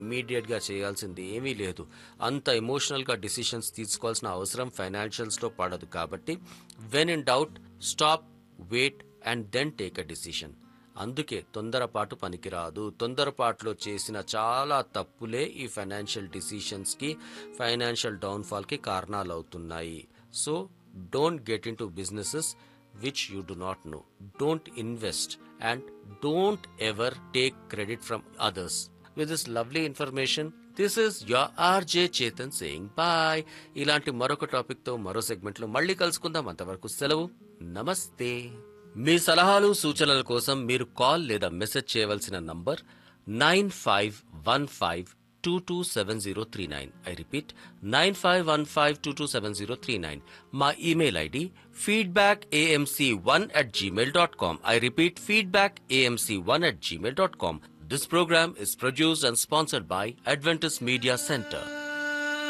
Immediate గా చేయాల్సింది ఏమీ లేదు అంత ఎమోషనల్ గా డిసిషన్స్ తీసుకోవాల్సిన అవసరం ఫైనాన్షియల్స్ లో పడదు కాబట్టి when in doubt stop wait and then take a decision అందుకే తొందరపాటు పనికిరాదు తొందరపాటులో చేసిన చాలా తప్పులే ఈ ఫైనాన్షియల్ డిసిషన్స్ కి ఫైనాన్షియల్ డౌన్ఫాల్ కి కారణాలు అవుతున్నాయి so don't get into businesses which you do not know don't invest and don't ever take credit from others with this lovely information this is your RJ Chetan saying bye ఇలాంటి మరొక topic తో మరో segment లో మళ్ళీ కలుసుకుందాం అంతవరకు సెలవు నమస్తే మీ సలహాలు సూచనల కోసం మీరు కాల్ లేదా మెసేజ్ చేయవలసిన number nine five one five two two seven zero three nine I repeat nine five one five two two seven zero three nine మా email ID feedback AMC one at Gmail dot com I repeat feedback AMC one at Gmail dot com this program is produced and sponsored by Adventist Media Center.